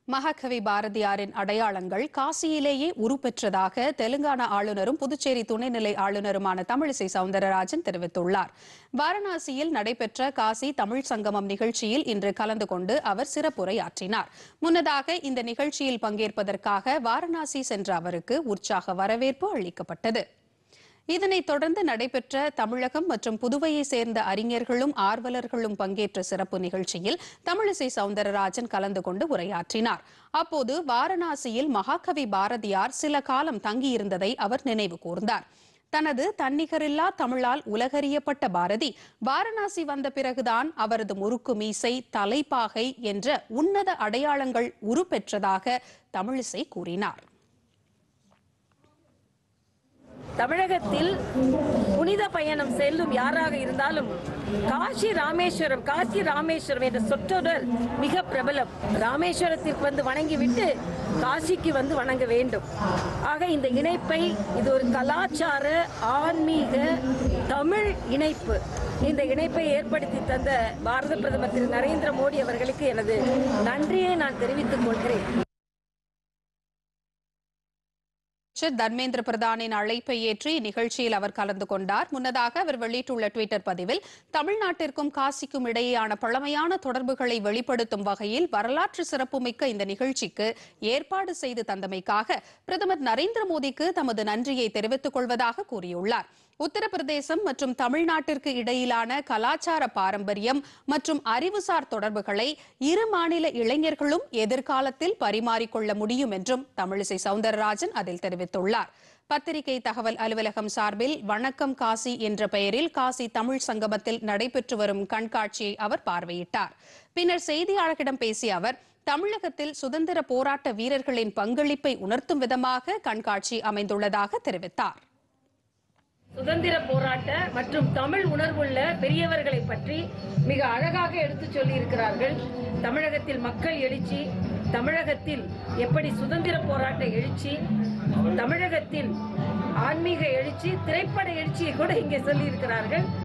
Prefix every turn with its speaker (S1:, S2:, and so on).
S1: மகாகவி பாரதியாரின் அடையாளங்கள் காசியிலேயே உருப்பெற்றதாக தெலுங்கானா ஆளுநரும் புதுச்சேரி துணைநிலை ஆளுநருமான தமிழிசை சவுந்தரராஜன் தெரிவித்துள்ளார் வாரணாசியில் நடைபெற்ற காசி தமிழ் சங்கமம் நிகழ்ச்சியில் இன்று கலந்து கொண்டு அவர் சிறப்புரையாற்றினார் முன்னதாக இந்த நிகழ்ச்சியில் பங்கேற்பதற்காக வாரணாசி சென்ற அவருக்கு உற்சாக வரவேற்பு அளிக்கப்பட்டது இதனைத் தொடர்ந்து நடைபெற்ற தமிழகம் மற்றும் புதுவையை சேர்ந்த அறிஞர்களும் ஆர்வலர்களும் பங்கேற்ற சிறப்பு நிகழ்ச்சியில் தமிழிசை சவுந்தரராஜன் கலந்து கொண்டு உரையாற்றினார் அப்போது வாரணாசியில் மகாகவி பாரதியார் சில காலம் தங்கியிருந்ததை அவர் நினைவு கூர்ந்தார் தனது தன்னிகரில்லா தமிழால் உலகறியப்பட்ட பாரதி வாரணாசி வந்த பிறகுதான் அவரது முறுக்கு மீசை தலைப்பாகை என்ற உன்னத அடையாளங்கள் உருப்பெற்றதாக தமிழிசை கூறினார்
S2: தமிழகத்தில் புனித பயணம் செல்லும் யாராக இருந்தாலும் காசி ராமேஸ்வரம் காசி ராமேஸ்வரம் என்ற சொற்றொடர் மிக பிரபலம் ராமேஸ்வரத்திற்கு வந்து வணங்கிவிட்டு காசிக்கு வந்து வணங்க வேண்டும் ஆக இந்த இணைப்பை இது ஒரு கலாச்சார ஆன்மீக தமிழ் இணைப்பு இந்த இணைப்பை ஏற்படுத்தி தந்த பாரத பிரதமர் திரு நரேந்திர மோடி அவர்களுக்கு எனது நன்றியை நான் தெரிவித்துக் கொள்கிறேன்
S1: அமைச்சர் தர்மேந்திர பிரதானின் அழைப்பை ஏற்று இந்நிகழ்ச்சியில் அவர் கலந்து கொண்டார் முன்னதாக அவர் வெளியிட்டுள்ள டுவிட்டர் பதிவில் தமிழ்நாட்டிற்கும் காசிக்கும் இடையேயான பழமையான தொடர்புகளை வெளிப்படுத்தும் வகையில் வரலாற்று சிறப்புமிக்க இந்த நிகழ்ச்சிக்கு ஏற்பாடு செய்து தந்தமைக்காக பிரதமர் நரேந்திர மோடிக்கு தமது நன்றியை தெரிவித்துக் கொள்வதாக கூறியுள்ளார் உத்தரப்பிரதேசம் மற்றும் தமிழ்நாட்டிற்கு இடையிலான கலாச்சார பாரம்பரியம் மற்றும் அறிவுசார் தொடர்புகளை இரு மாநில இளைஞர்களும் எதிர்காலத்தில் பரிமாறிக்கொள்ள முடியும் என்றும் தமிழிசை சவுந்தரராஜன் அதில் தெரிவித்துள்ளார் பத்திரிகை தகவல் அலுவலகம் சார்பில் வணக்கம் காசி என்ற பெயரில் காசி தமிழ் சங்கமத்தில் நடைபெற்று வரும் கண்காட்சியை அவர் பார்வையிட்டார் பின்னர் செய்தியாளர்களிடம் பேசிய அவர் தமிழகத்தில் சுதந்திர போராட்ட வீரர்களின் பங்களிப்பை உணர்த்தும் விதமாக கண்காட்சி அமைந்துள்ளதாக தெரிவித்தார்
S2: சுதந்திர போராட்ட மற்றும் தமிழ் உணர்வுள்ள பெரியவர்களை பற்றி மிக அழகாக எடுத்துச் சொல்லியிருக்கிறார்கள் தமிழகத்தில் மக்கள் எழுச்சி தமிழகத்தில் எப்படி சுதந்திர போராட்ட எழுச்சி தமிழகத்தில் ஆன்மீக எழுச்சி திரைப்பட எழுச்சியை கூட இங்கே சொல்லியிருக்கிறார்கள்